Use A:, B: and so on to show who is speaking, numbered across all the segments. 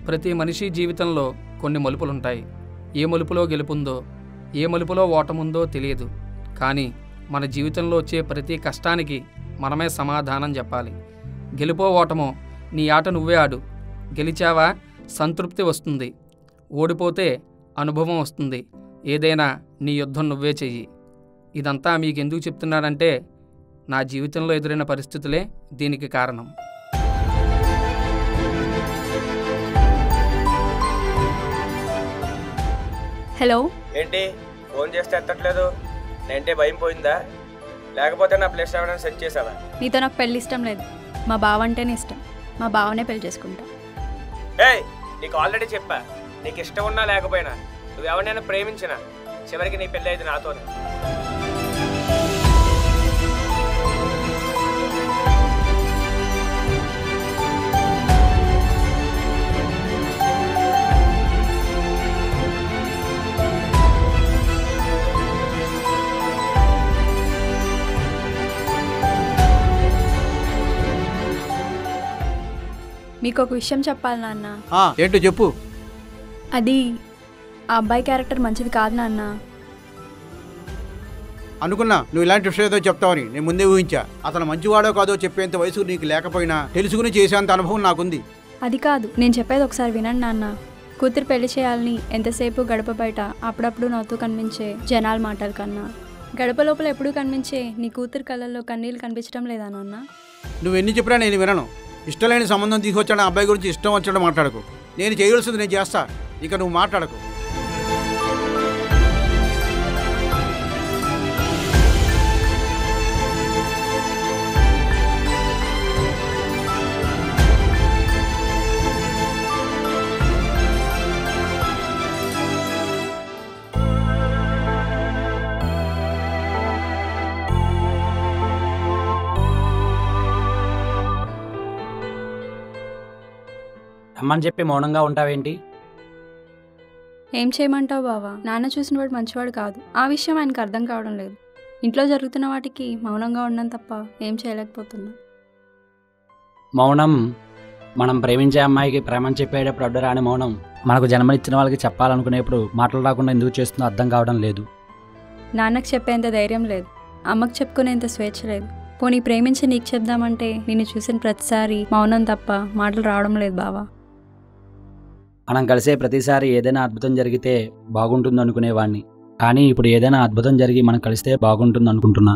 A: ప్రతి మనిషి జీవితంలో కొన్ని మలుపులుంటాయి ఏ మలుపులో గెలుపుందో ఏ మలుపులో ఓటముందో తెలియదు కానీ మన జీవితంలో వచ్చే ప్రతి కష్టానికి మనమే సమాధానం చెప్పాలి గెలుపో ఓటమో నీ ఆట నువ్వే ఆడు గెలిచావా సంతృప్తి వస్తుంది ఓడిపోతే అనుభవం వస్తుంది ఏదైనా నీ యుద్ధం నువ్వే చెయ్యి ఇదంతా మీకు ఎందుకు చెప్తున్నానంటే నా జీవితంలో ఎదురైన పరిస్థితులే దీనికి కారణం
B: హలో
C: ఏంటి ఫోన్ చేస్తే ఎత్తట్లేదు నేంటే భయం పోయిందా లేకపోతే నా ప్లేస్ ఏమైనా సెట్ చేసావా
B: నీతో నాకు పెళ్లి ఇష్టం లేదు మా బావ అంటేనే ఇష్టం మా బావనే పెళ్లి చేసుకుంటా
C: ఏయ్ నీకు ఆల్రెడీ చెప్పా నీకు ఇష్టం ఉన్నా లేకపోయినా నువ్వు ఎవరినైనా ప్రేమించినా చివరికి నీ పెళ్ళి అయితే నాతోనే
B: మీకు ఒక విషయం చెప్పాలి నాన్న
D: ఆ, ఏంటో చెప్పు
B: అది ఆ అబ్బాయి క్యారెక్టర్ మంచిది కాదు నాన్న
D: అనుకున్నా నువ్వు ఇలాంటి విషయం ఏదో చెప్తావని నేను ముందే ఊహించా అతను మంచివాడో కాదో చెప్పేంత వయసు నీకు లేకపోయినా తెలుసుకుని చేసేంత అనుభవం నాకుంది
B: అది కాదు నేను చెప్పేది ఒకసారి వినండి నాన్న కూతురు పెళ్లి చేయాలని ఎంతసేపు గడప బయట అప్పుడప్పుడు నవ్వుతూ కనిపించే జనాల మాటల కన్నా గడప లోపల ఎప్పుడూ కనిపించే నీ కూతురు కళ్ళల్లో కన్నీళ్ళు కనిపించడం లేదా నాన్న
D: నువ్వు ఎన్ని చెప్పినా నేను వినను ఇష్టం లేని సంబంధం తీసుకొచ్చాడు ఆ అబ్బాయి గురించి ఇష్టం వచ్చాడు మాట్లాడకు నేను చేయవలసింది నేను చేస్తా ఇక నువ్వు మాట్లాడకు
E: రమ్మని చెప్పి మౌనంగా ఉంటావేంటి
B: ఏం చేయమంటావు బావా నాన్న చూసిన వాడు మంచివాడు కాదు ఆ విషయం ఆయనకు అర్థం కావడం లేదు ఇంట్లో జరుగుతున్న వాటికి మౌనంగా ఉండడం తప్ప ఏం చేయలేకపోతున్నా
E: మౌనం మనం ప్రేమించే అమ్మాయికి ప్రేమని చెప్పేటప్పుడు అడ్డు రాని మౌనం మనకు జన్మనిచ్చిన వాళ్ళకి చెప్పాలనుకునేప్పుడు మాటలు రాకుండా ఎందుకు చేస్తుందో అర్థం కావడం లేదు
B: నాన్నకు చెప్పేంత ధైర్యం లేదు అమ్మకు చెప్పుకునేంత స్వేచ్ఛ లేదు పోనీ ప్రేమించి నీకు చెప్దామంటే నిన్ను చూసిన ప్రతిసారి మౌనం తప్ప మాటలు రావడం లేదు బావా
E: మనం కలిసే ప్రతిసారి ఏదైనా అద్భుతం జరిగితే బాగుంటుంది అనుకునేవాడిని కానీ ఇప్పుడు ఏదైనా అద్భుతం జరిగి మనం కలిస్తే బాగుంటుంది అనుకుంటున్నా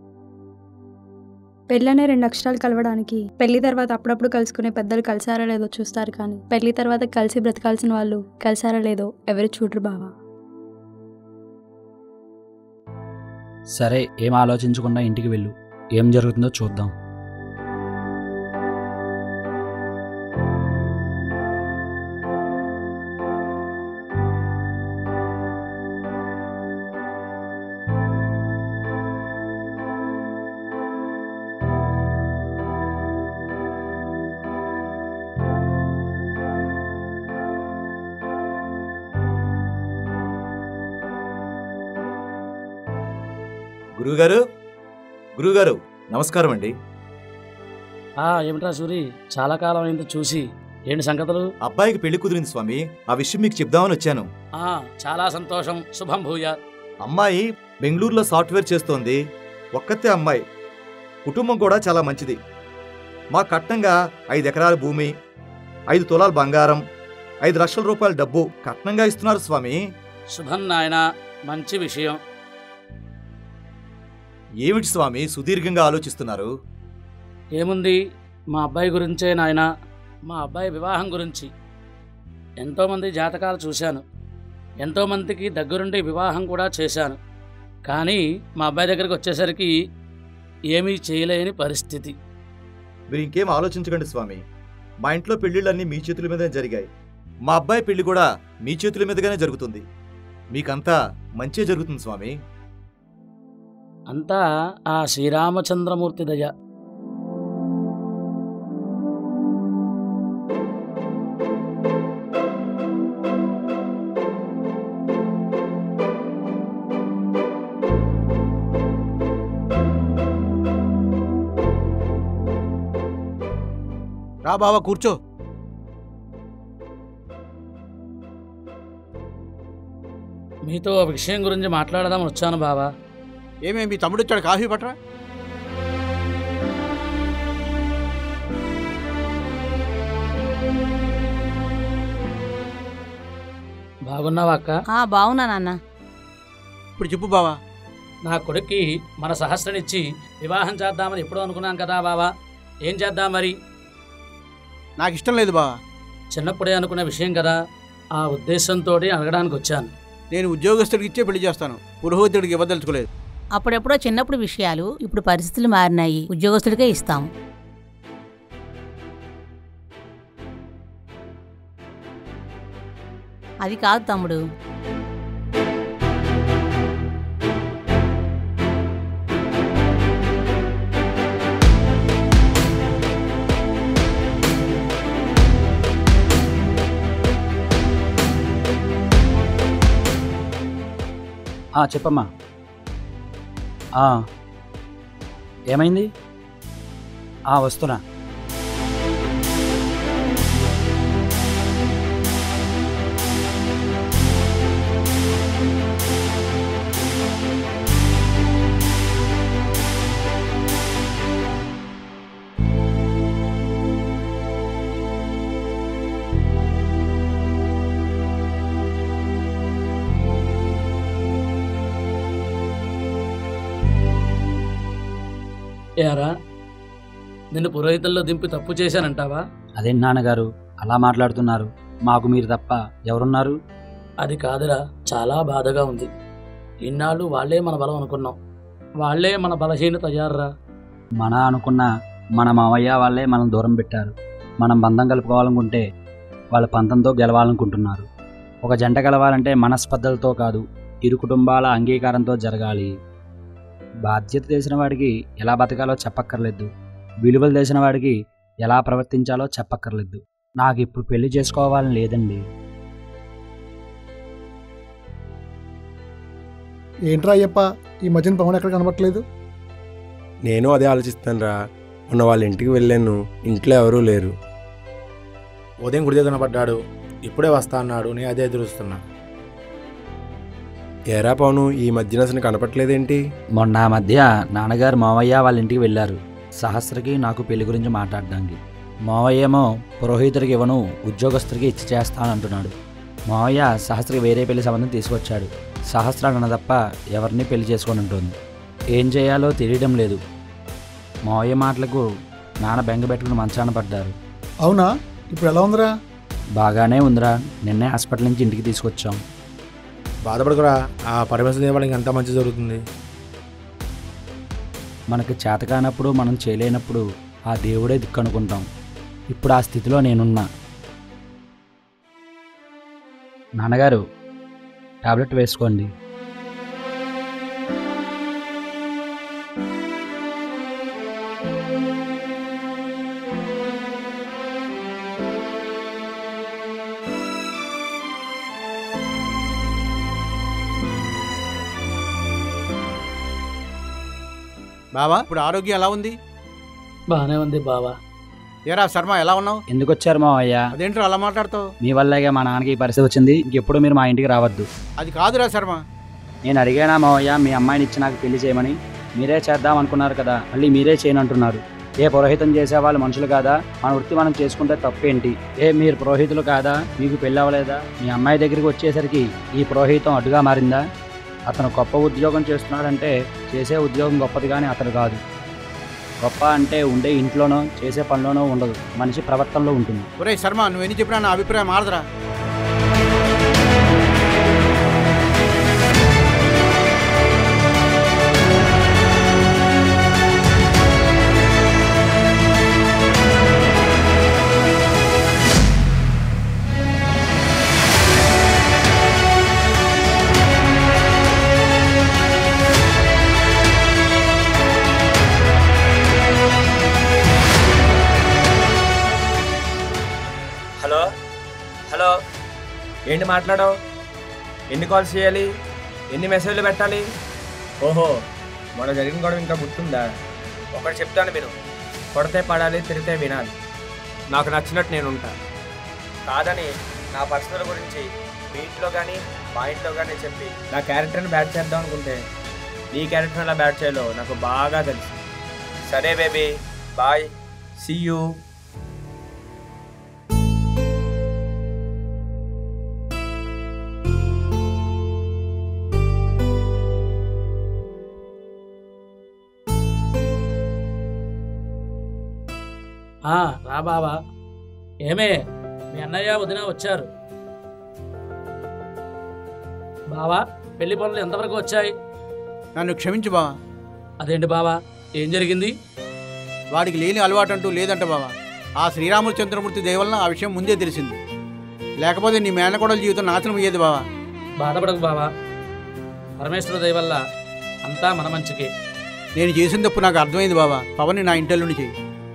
B: పెళ్ళనే రెండు అక్షరాలు కలవడానికి పెళ్లి తర్వాత అప్పుడప్పుడు కలుసుకునే పెద్దలు కలిసారా లేదో చూస్తారు కానీ పెళ్లి తర్వాత కలిసి బ్రతకాల్సిన వాళ్ళు కలిసారా లేదో ఎవరు చూడరు బావా
E: సరే ఏం ఆలోచించకుండా ఇంటికి వెళ్ళు ఏం జరుగుతుందో చూద్దాం
F: గురువుగారు గురువుగారు నమస్కారం అండి
G: ఆ ఏమిట్రా సూరి చాలా కాలం అయింది చూసి ఏంటి సంగతులు
F: అబ్బాయికి పెళ్లి కుదిరింది స్వామి ఆ విషయం మీకు చెప్దామని వచ్చాను
G: ఆ చాలా సంతోషం శుభం భూయ
F: అమ్మాయి బెంగళూరులో సాఫ్ట్వేర్ చేస్తోంది ఒక్కతే అమ్మాయి కుటుంబం కూడా చాలా మంచిది మా కట్నంగా ఐదు ఎకరాల భూమి ఐదు తులాల బంగారం ఐదు లక్షల రూపాయల డబ్బు కట్నంగా ఇస్తున్నారు స్వామి
G: శుభం నాయన మంచి విషయం
F: ఏమిటి స్వామి సుదీర్ఘంగా ఆలోచిస్తున్నారు
G: ఏముంది మా అబ్బాయి గురించే నాయన మా అబ్బాయి వివాహం గురించి ఎంతోమంది జాతకాలు చూశాను ఎంతోమందికి దగ్గరుండి వివాహం కూడా చేశాను కానీ మా అబ్బాయి దగ్గరికి వచ్చేసరికి ఏమీ చేయలేని పరిస్థితి
F: మీరు ఇంకేం ఆలోచించకండి స్వామి మా ఇంట్లో పెళ్లిళ్ళన్నీ మీ చేతుల మీదనే జరిగాయి మా అబ్బాయి పెళ్లి కూడా మీ చేతుల మీదుగానే జరుగుతుంది మీకంతా మంచే జరుగుతుంది స్వామి
G: అంతా ఆ శ్రీరామచంద్రమూర్తి దయ
D: రా బావా కూర్చో
G: మీతో ఒక విషయం గురించి మాట్లాడదామని వచ్చాను బావా
D: ఏమే మీ తమ్ముడు వచ్చాడు కాఫీ పట్టరా
G: బాగున్నావా అక్క
H: ఆ బావునా నాన్న
D: ఇప్పుడు చెప్పు బావా
G: నా కొడుక్కి మన సహస్రనిచ్చి వివాహం చేద్దామని ఎప్పుడూ అనుకున్నాం కదా బావా ఏం చేద్దాం మరి
D: నాకు ఇష్టం లేదు బావా
G: చిన్నప్పుడే అనుకున్న విషయం కదా ఆ ఉద్దేశంతో అడగడానికి వచ్చాను
D: నేను ఉద్యోగస్తుడికి ఇచ్చే పెళ్లి చేస్తాను పురోహితుడికి ఇవ్వదలుచుకోలేదు
H: అప్పుడెప్పుడో చిన్నప్పుడు విషయాలు ఇప్పుడు పరిస్థితులు మారినాయి ఉద్యోగస్తుడికే ఇస్తాం అది కాదు తమ్ముడు
E: ఆ, చెప్పమ్మా ఆ, ఏమైంది ఆ, వస్తున్నా
G: ఏరా నిన్ను పురోహితుల్లో దింపి తప్పు చేశానంటావా
E: అదేంటి నాన్నగారు అలా మాట్లాడుతున్నారు మాకు మీరు తప్ప ఎవరున్నారు
G: అది కాదురా చాలా బాధగా ఉంది ఇన్నాళ్ళు వాళ్ళే మన బలం అనుకున్నాం వాళ్ళే మన బలహీనత అయ్యారురా
E: మన అనుకున్న మన మావయ్య వాళ్ళే మనం దూరం పెట్టారు మనం బంధం కలుపుకోవాలనుకుంటే వాళ్ళ పంతంతో గెలవాలనుకుంటున్నారు ఒక జంట గెలవాలంటే మనస్పర్ధలతో కాదు ఇరు కుటుంబాల అంగీకారంతో జరగాలి బాధ్యత తెలిసిన వాడికి ఎలా బతకాలో చెప్పక్కర్లేదు విలువలు తెలిసిన వాడికి ఎలా ప్రవర్తించాలో చెప్పక్కర్లేదు నాకు ఇప్పుడు పెళ్లి చేసుకోవాలని లేదండి
I: ఏంట్రా అయ్యప్ప ఈ మధ్యన పవన్ ఎక్కడ కనబట్టలేదు
J: నేను అదే ఆలోచిస్తాను రా మొన్న వాళ్ళ ఇంటికి వెళ్ళాను ఇంట్లో ఎవరూ లేరు
K: ఉదయం గుడి దగ్గర పడ్డాడు ఇప్పుడే వస్తా అన్నాడు నేను అదే ఎదురుస్తున్నా
J: ఏరా పవను ఈ మధ్యన అసలు కనపట్లేదేంటి
E: మొన్న ఆ మధ్య నాన్నగారు మావయ్య వాళ్ళ ఇంటికి వెళ్ళారు సహస్రకి నాకు పెళ్లి గురించి మాట్లాడడానికి మావయ్య ఏమో పురోహితుడికి ఇవ్వను ఉద్యోగస్తుడికి ఇచ్చి చేస్తానంటున్నాడు మావయ్య సహస్రకి వేరే పెళ్లి సంబంధం తీసుకొచ్చాడు సహస్ర అన్న తప్ప ఎవరిని పెళ్లి చేసుకొని ఉంటుంది ఏం చేయాలో తెలియడం లేదు మావయ్య మాటలకు నాన్న బెంగ పెట్టుకుని మంచాన పడ్డారు
I: అవునా ఇప్పుడు ఎలా ఉందిరా
E: బాగానే ఉందిరా నిన్నే హాస్పిటల్ నుంచి ఇంటికి తీసుకొచ్చాం
K: బాధపడకురా ఆ పరమేశ్వరం దేవాలయం ఎంత మంచి జరుగుతుంది
E: మనకు చేత కానప్పుడు మనం చేయలేనప్పుడు ఆ దేవుడే దిక్కు అనుకుంటాం ఇప్పుడు ఆ స్థితిలో నేనున్నా నాన్నగారు టాబ్లెట్ వేసుకోండి
D: బావా ఇప్పుడు ఆరోగ్యం ఎలా ఉంది
G: బాగానే ఉంది బావా
D: ఏరా శర్మ ఎలా ఉన్నావు
E: ఎందుకు వచ్చారు మావయ్య
D: అదేంట్రా అలా మాట్లాడతావు
E: మీ వల్లేగా మా నాన్నకి ఈ పరిస్థితి వచ్చింది ఇంకెప్పుడు మీరు మా ఇంటికి రావద్దు
D: అది కాదురా శర్మ
E: నేను అడిగానా మావయ్య మీ అమ్మాయిని ఇచ్చి నాకు పెళ్లి చేయమని మీరే చేద్దాం అనుకున్నారు కదా మళ్ళీ మీరే చేయనంటున్నారు ఏ పురోహితం చేసే వాళ్ళు మనుషులు కాదా మన వృత్తి మనం చేసుకుంటే తప్పేంటి ఏ మీరు పురోహితులు కాదా మీకు పెళ్ళి అవ్వలేదా మీ అమ్మాయి దగ్గరికి వచ్చేసరికి ఈ పురోహితం అడ్డుగా మారిందా అతను గొప్ప ఉద్యోగం చేస్తున్నాడంటే చేసే ఉద్యోగం గొప్పది కానీ అతను కాదు గొప్ప అంటే ఉండే ఇంట్లోనో చేసే పనిలోనో ఉండదు మనిషి ప్రవర్తనలో ఉంటుంది
D: ఒరే శర్మ నువ్వు ఎన్ని చెప్పినా నా అభిప్రాయం మారదురా
C: హలో హలో ఏంటి మాట్లాడవు ఎన్ని కాల్స్ చేయాలి ఎన్ని మెసేజ్లు పెట్టాలి ఓహో మొన్న జరిగిన గొడవ ఇంకా గుర్తుందా ఒకటి చెప్తాను మీరు కొడితే పడాలి తిరిగితే వినాలి నాకు నచ్చినట్టు నేను ఉంటా కాదని నా పర్సనల్ గురించి మీ ఇంట్లో కానీ మా ఇంట్లో కానీ చెప్పి నా క్యారెక్టర్ని బ్యాట్ చేద్దాం అనుకుంటే నీ క్యారెక్టర్ ఎలా బ్యాట్ చేయాలో నాకు బాగా తెలుసు సరే బేబీ బాయ్ సీ యూ
G: ఆ, రా బావా ఏమే మీ అన్నయ్య వదిన వచ్చారు బావా పెళ్లి పనులు ఎంతవరకు వచ్చాయి
D: నన్ను క్షమించు బావా
G: అదేంటి బావా ఏం జరిగింది
D: వాడికి లేని అలవాటు అంటూ లేదంట బావా ఆ శ్రీరామచంద్రమూర్తి దయ వలన ఆ విషయం ముందే తెలిసింది లేకపోతే నీ మేనకోడల జీవితం నాశనం అయ్యేది బావా
G: బాధపడకు బావా పరమేశ్వర దయ వల్ల అంతా మన మంచికే
D: నేను చేసిన తప్పు నాకు అర్థమైంది బావా పవన్ని నా ఇంటల్లుని చెయ్యి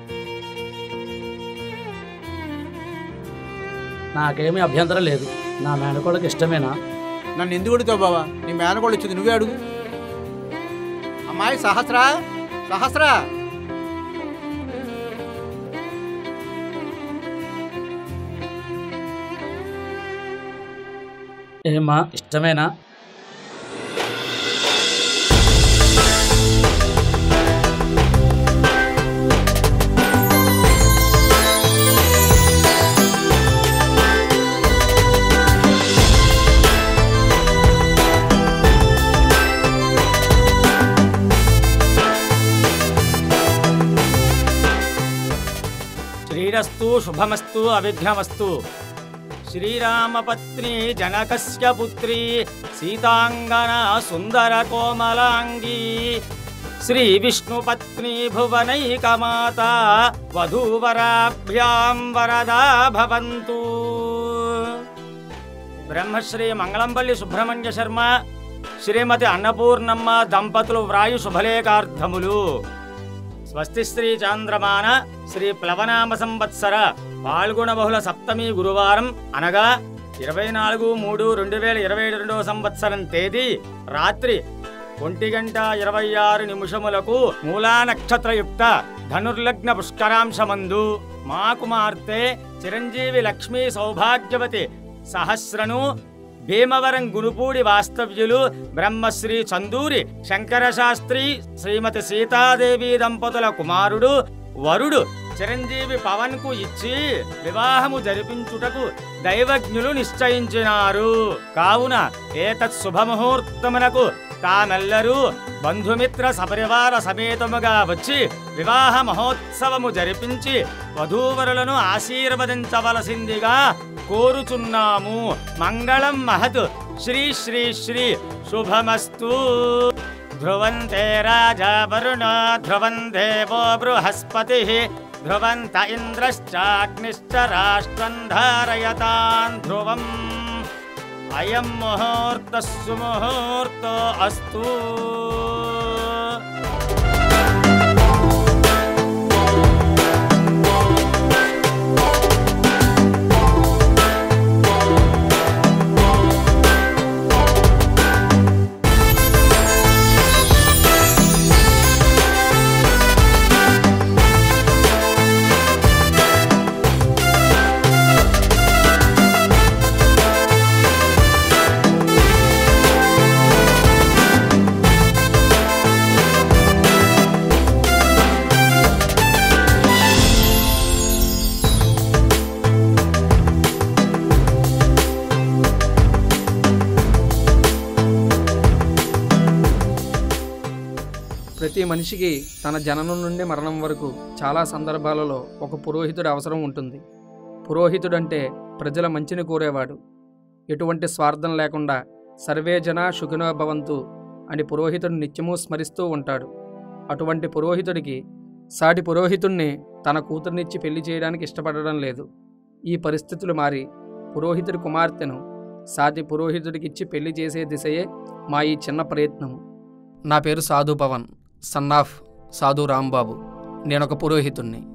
G: నాకేమీ అభ్యంతరం లేదు నా మేనకోళ్ళకి ఇష్టమేనా
D: నన్ను ఎందుకు అడుగుతావు బావా నీ మేనకోళ్ళు వచ్చింది నువ్వే అడుగు అమ్మాయి సహస్రా సహస్రా
G: ఏమ్మా ఇష్టమేనా
L: శ్రీరస్తు శుభమస్తు అవిఘ్నమస్తు శ్రీరామపత్ని జనకస్య పుత్రి సీతాంగన సుందర కోమలాంగీ శ్రీ విష్ణుపత్ని భువనైకమాత వధూవరాభ్యాం వరదా భవంతు బ్రహ్మశ్రీ మంగళంపల్లి సుబ్రహ్మణ్య శర్మ శ్రీమతి అన్నపూర్ణమ్మ దంపతులు వ్రాయు శుభలేఖార్థములు స్వస్తి శ్రీ చాంద్రమాన శ్రీ ప్లవనామ సంవత్సర పాల్గొన బహుళ సప్తమి గురువారం అనగా ఇరవై నాలుగు మూడు రెండు వేల ఇరవై రెండవ సంవత్సరం తేదీ రాత్రి ఒంటి గంట ఇరవై ఆరు నిమిషములకు మూలా నక్షత్రయుక్త ధనుర్లగ్న పుష్కరాంశమందు మా కుమార్తె చిరంజీవి లక్ష్మీ సౌభాగ్యవతి సహస్రను భీమవరం గునుపూడి వాస్తవ్యులు బ్రహ్మశ్రీ చందూరి శంకర శాస్త్రి శ్రీమతి సీతాదేవి దంపతుల కుమారుడు వరుడు చిరంజీవి పవన్ కు ఇచ్చి వివాహము జరిపించుటకు దైవజ్ఞులు నిశ్చయించినారు కావున ఏతత్ శుభముహూర్తమునకు తామెల్లరూ బంధుమిత్ర సపరివార సమేతముగా వచ్చి వివాహ మహోత్సవము జరిపించి వధూవరులను ఆశీర్వదించవలసిందిగా కోరుచున్నాము మంగళం మహత్ శ్రీ శ్రీ శ్రీ శుభమస్తు ధ్రువంతే రాజా వరుణ ధ్రువం దేవో బృహస్పతి ధ్రువంత ఇంద్రశ్చాగ్నిశ్చ రాష్ట్రం ధారయతాన్ ధ్రువం అయం ముహూర్త సుముహూర్తో అస్తు
A: ప్రతి మనిషికి తన జననం నుండి మరణం వరకు చాలా సందర్భాలలో ఒక పురోహితుడి అవసరం ఉంటుంది పురోహితుడంటే ప్రజల మంచిని కోరేవాడు ఎటువంటి స్వార్థం లేకుండా సర్వే జన సుఖినో భవంతు అని పురోహితుడు నిత్యము స్మరిస్తూ ఉంటాడు అటువంటి పురోహితుడికి సాటి పురోహితుణ్ణి తన కూతుర్నిచ్చి పెళ్లి చేయడానికి ఇష్టపడడం లేదు ఈ పరిస్థితులు మారి పురోహితుడి కుమార్తెను సాటి పురోహితుడికిచ్చి పెళ్లి చేసే దిశయే మా ఈ చిన్న ప్రయత్నం నా పేరు సాధు పవన్ సన్ ఆఫ్ సాధు రాంబాబు నేనొక పురోహితుణ్ణి